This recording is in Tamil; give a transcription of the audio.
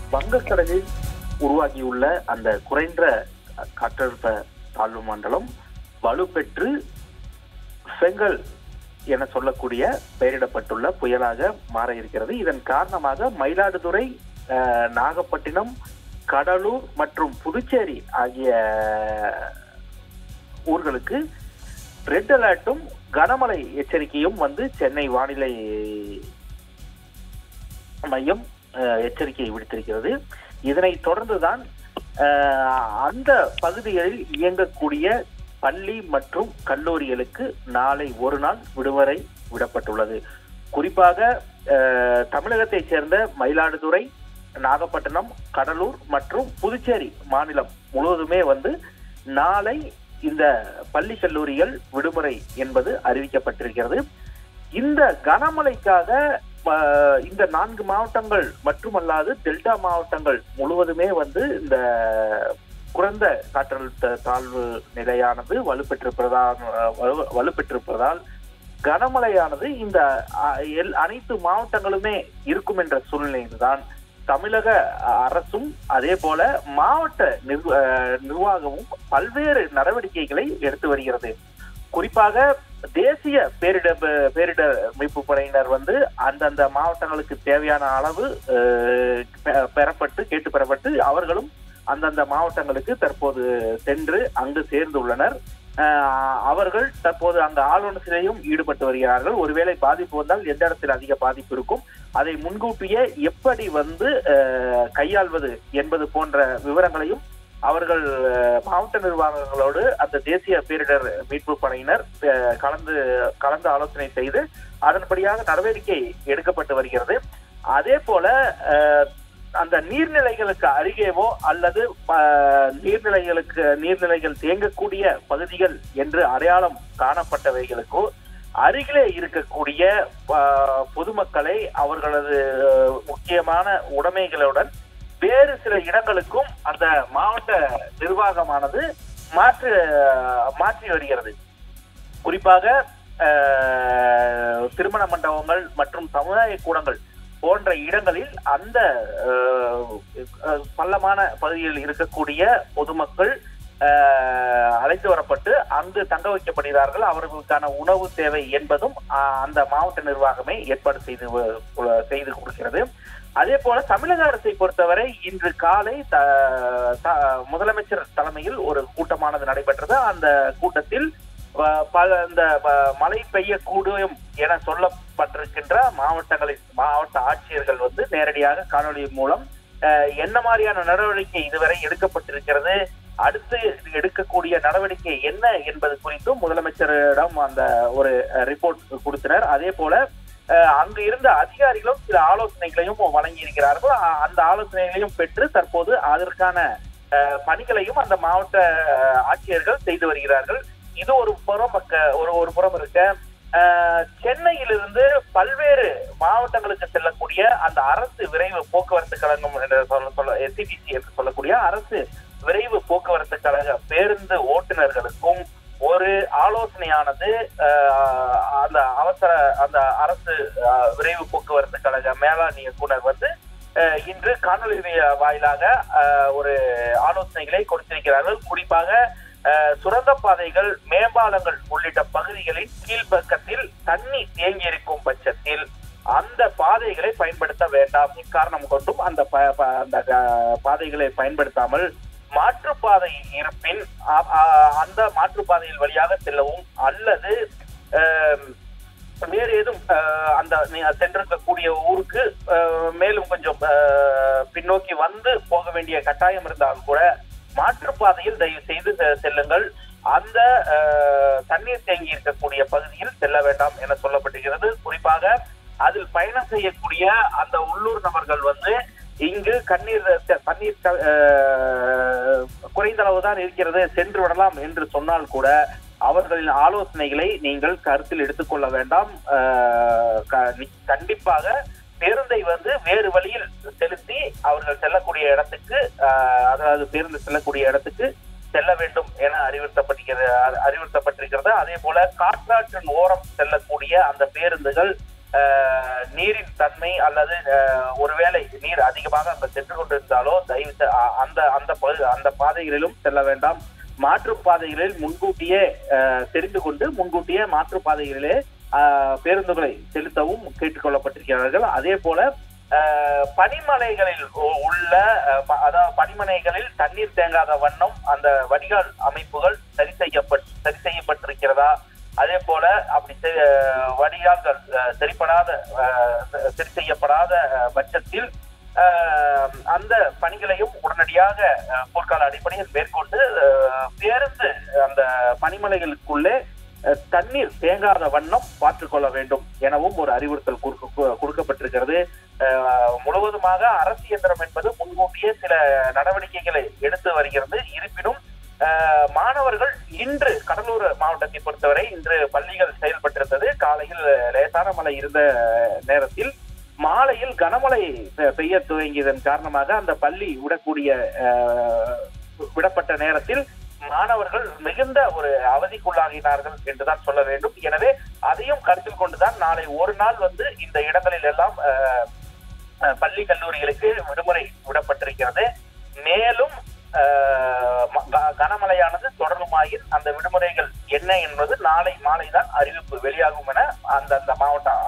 வங்கக்கடலில் உருவாகியுள்ள அந்த குறைந்த காற்றழுத்த தாழ்வு மண்டலம் வலுப்பெற்று செங்கல் என சொல்லக்கூடிய பெயரிடப்பட்டுள்ள புயலாக மாற இருக்கிறது இதன் காரணமாக மயிலாடுதுறை அஹ், நாகப்பட்டினம் கடலூர் மற்றும் புதுச்சேரி ஆகிய ஊர்களுக்கு ரெட் அலர்ட்டும் கனமழை எச்சரிக்கையும் வந்து சென்னை வானிலை மையம் அஹ், எச்சரிக்கை விடுத்திருக்கிறது இதனைத் தொடர்ந்துதான் அஹ், அந்த பகுதிகளில் இயங்கக்கூடிய பள்ளி மற்றும் கல்லூரிகளுக்கு நாளை ஒரு நாள் விடுமுறை விடப்பட்டுள்ளது குறிப்பாக அஹ், தமிழகத்தைச் சேர்ந்த மயிலாடுதுறை நாகப்பட்டினம் கடலூர் மற்றும் புதுச்சேரி மாநிலம் முழுவதுமே வந்து நாளை இந்த பள்ளி கல்லூரிகள் விடுமுறை என்பது அறிவிக்கப்பட்டிருக்கிறது இந்த கனமழைக்காக அஹ், இந்த நான்கு மாவட்டங்கள் மட்டுமல்லாது டெல்டா மாவட்டங்கள் முழுவதுமே வந்து இந்த குறைந்த காற்றழுத்த தாழ்வு நிலையானது வலுப்பெற்றிருப்பதால் வலு- வலுப்பெற்றிருப்பதால் கனமழையானது இந்த அ- எல்- அனைத்து மாவட்டங்களுமே இருக்கும் என்ற சூழ்நிலையில்தான் தமிழக அரசும் அதே போல மாவட்ட நிர்வ- அஹ் நிர்வாகமும் பல்வேறு நடவடிக்கைகளை எடுத்து வருகிறது குறிப்பாக தேசிய பேரிடர் பேரிடர் மீட்பு படையினர் வந்து அந்தந்த மாவட்டங்களுக்கு தேவையான அளவு அஹ், பெ- பெறப்பட்டு கேட்டு பெறப்பட்டு அவர்களும் அந்தந்த மாவட்டங்களுக்கு தற்போது சென்று அங்கு சேர்ந்துள்ளனர் அஹ், அவர்கள் தற்போது அங்கு ஆலோசனையும் ஈடுபட்டு வருகிறார்கள் ஒருவேளை பாதிப்பு வந்தால் எந்த இடத்தில் அதிக பாதிப்பு இருக்கும் அதை முன்கூட்டியே எப்படி வந்து அஹ், கையாள்வது என்பது போன்ற விவரங்களையும் அவர்கள் அஹ், மாவட்ட நிர்வாகங்களோடு அந்த தேசிய பேரிடர் மீட்பு படையினர் அஹ், கலந்து கலந்து ஆலோசனை செய்து அதன்படியாக நடவடிக்கை எடுக்கப்பட்டு வருகிறது அதே போல அஹ், அந்த நீர்நிலைகளுக்கு அருகேவோ அல்லது அஹ், நீர்நிலைகளுக்கு நீர்நிலைகள் தேங்கக்கூடிய பகுதிகள் என்று அடையாளம் காணப்பட்டவைகளுக்கோ அருகிலே இருக்கக்கூடிய அஹ், பொதுமக்களை அவர்களது அஹ், முக்கியமான உடைமைகளுடன் வேறு சில இடங்களுக்கும் அந்த மாவட்ட நிர்வாகமானது மாற்று மாற்றி வருகிறது குறிப்பாக அஹ், திருமண மண்டபங்கள் மற்றும் சமுதாய கூடங்கள் போன்ற இடங்களில் அந்த அஹ், அஹ், பள்ளமான பகுதியில் இருக்கக்கூடிய பொதுமக்கள் அஹ், அழைத்து வரப்பட்டு அங்கு தங்க வைக்கப்படுகிறார்கள் அவர்களுக்கான உணவு தேவை என்பதும் அஹ், அந்த மாவட்ட நிர்வாகமே ஏற்பாடு செய்து வ- செய்து கொடுக்கிறது அதே போல தமிழக அரசை பொறுத்தவரை இன்று காலை த- த- முதலமைச்சர் தலைமையில் ஒரு கூட்டமானது நடைபெற்றது அந்த கூட்டத்தில் அஹ், பல இந்த அஹ், மழை பெய்யக்கூடும் என சொல்லப்பட்டிருக்கின்ற மாவட்டங்களின் மாவட்ட ஆட்சியர்கள் வந்து நேரடியாக காணொலி மூலம் அஹ், என்ன மாதிரியான நடவடிக்கை இதுவரை எடுக்கப்பட்டிருக்கிறது அடுத்து எடுக்கக்கூடிய நடவடிக்கை என்ன என்பது குறித்தும் முதலமைச்சரிடம் அந்த ஒரு ரிப்போர்ட் கொடுத்தனர் அதே போல அஹ், அங்கு இருந்த அதிகாரிகளும் சில ஆலோசனைகளையும் வழங்கி இருக்கிறார்கள் அ- அந்த ஆலோசனைகளையும் பெற்று தற்போது அதற்கான அஹ், பணிகளையும் அந்த மாவட்ட அஹ், ஆட்சியர்கள் செய்து வருகிறார்கள் இது ஒரு புறம் பக்க ஒரு ஒரு புறம் இருக்க அஹ், சென்னையிலிருந்து பல்வேறு மாவட்டங்களுக்கு செல்லக்கூடிய அந்த அரசு விரைவு போக்குவரத்து கழகம் என்று சொல்ல சொல்ல எஸ்சிபிசி என்று சொல்லக்கூடிய அரசு விரைவு போக்குவரத்து கழக பேருந்து ஓட்டுநர்களுக்கும் ஒரு ஆலோசனையானது அஹ், அந்த அவசர அந்த அரசு அஹ், விரைவு போக்குவரத்து கழக மேலாண் இயக்குனர் வந்து அஹ், இன்று காணொலி வி- வாயிலாக அஹ், ஒரு ஆலோசனைகளை கொடுத்திருக்கிறார்கள் குறிப்பாக அஹ், சுரங்கப்பாதைகள் மேம்பாலங்கள் உள்ளிட்ட பகுதிகளின் கீழ்ப்பக்கத்தில் தண்ணி தேங்கியிருக்கும் பட்சத்தில் அந்த பாதைகளை பயன்படுத்த வேண்டாம் இக்காரணம் கொண்டும் அந்த ப- ப- அந்த அஹ், பாதைகளை பயன்படுத்தாமல் மாற்றுப்பாதை இருப்பின் அ- அ- அந்த மாற்றுப்பாதையில் வழியாக செல்லவும் அல்லது அஹ், வேறு ஏதும் அஹ், அந்த நீ சென்றிருக்கக்கூடிய ஊருக்கு அஹ், மேலும் கொஞ்சம் அஹ், பின்னோக்கி வந்து போக வேண்டிய கட்டாயம் இருந்தாலும் கூட மாற்றுப்பாதையில் தயவு செய்து செ- செல்லுங்கள் அந்த அஹ், தண்ணீர் தேங்கி இருக்கக்கூடிய பகுதியில் செல்ல வேண்டாம் என சொல்லப்பட்டிருக்கிறது குறிப்பாக அதில் பயணம் செய்யக்கூடிய அந்த உள்ளூர் நபர்கள் வந்து இங்கு கண்ணீர் த- தண்ணீர் க- அஹ், குறைந்த அளவுதான் இருக்கிறது சென்று விடலாம் என்று சொன்னால் கூட அவர்களின் ஆலோசனைகளை நீங்கள் கருத்தில் எடுத்துக்கொள்ள வேண்டாம் அஹ், க- நி- கண்டிப்பாக பேருந்தை வந்து வேறு வழியில் செலுத்தி அவர்கள் செல்லக்கூடிய இடத்துக்கு அஹ், அதாவது பேருந்து செல்லக்கூடிய இடத்துக்கு செல்ல வேண்டும் என அறிவுறுத்தப்பட்டிருக்கிறது அறிவுறுத்தப்பட்டிருக்கிறது அதே போல காற்றாற்றின் ஓரம் செல்லக்கூடிய அந்த பேருந்துகள் அஹ், நீரின் தன்மை அல்லது அஹ், ஒருவேளை நீர் அதிகமாக அங்க சென்று கொண்டிருந்தாலோ தயவு செ- அ- அந்த அந்த பகு- அந்த பாதைகளிலும் செல்ல வேண்டாம் மாற்றுப் பாதைகளில் முன்கூட்டியே அஹ், தெரிந்து கொண்டு முன்கூட்டியே மாற்றுப் பாதைகளிலே அஹ், பேருந்துகளை செலுத்தவும் கேட்டுக்கொள்ளப்பட்டிருக்கிறார்கள் அதே போல அஹ், பனிமலைகளில் உ- உள்ள அஹ், ப- அதாவது பனிமலைகளில் தண்ணீர் தேங்காத வண்ணம் அந்த வடிகால் அமைப்புகள் சரி செய்யப்பட் சரி செய்யப்பட்டிருக்கிறதா அதே போல அப்படி செ- அஹ், வடிகால்கள் அஹ், சரிப்படாத அஹ், சரி செய்யப்படாத அஹ், பட்சத்தில் அஹ், அந்த பணிகளையும் உடனடியாக அஹ், போர்க்கால அடிப்படையில் மேற்கொண்டு அஹ், பேருந்து அந்த பனிமலைகளுக்குள்ளே அஹ், தண்ணீர் தேங்காத வண்ணம் பார்த்துக் கொள்ள வேண்டும் எனவும் ஒரு அறிவுறுத்தல் கொடுக்க- கு- கொடுக்கப்பட்டிருக்கிறது அஹ், முழுவதுமாக அரசு இயந்திரம் என்பது முன்கூட்டியே சில நடவடிக்கைகளை எடுத்து வருகிறது இருப்பினும் அஹ், மாணவர்கள் இன்று கடலூர் மாவட்டத்தை பொறுத்தவரை இன்று பள்ளிகள் செயல்பட்டிருந்தது காலையில் லேசான மழை இருந்த நேரத்தில் மாலையில் கனமழை பெ- பெய்ய துவங்கியதன் காரணமாக அந்த பள்ளி விடக்கூடிய அஹ், விடப்பட்ட நேரத்தில் மாணவர்கள் மிகுந்த ஒரு அவதிக்குள்ளாகினார்கள் என்றுதான் சொல்ல வேண்டும் எனவே அதையும் கருத்தில் கொண்டுதான் நாளை ஒரு நாள் வந்து இந்த இடங்களில் எல்லாம் அஹ், அஹ், பள்ளி கல்லூரிகளுக்கு விடுமுறை விடப்பட்டிருக்கிறது மேலும் அஹ், ம- க- கனமழையானது தொடருமாயின் அந்த விடுமுறைகள் என்ன என்பது நாளை மாலை தான் அறிவிப்பு வெளியாகும் என அந்தந்த மாவட்ட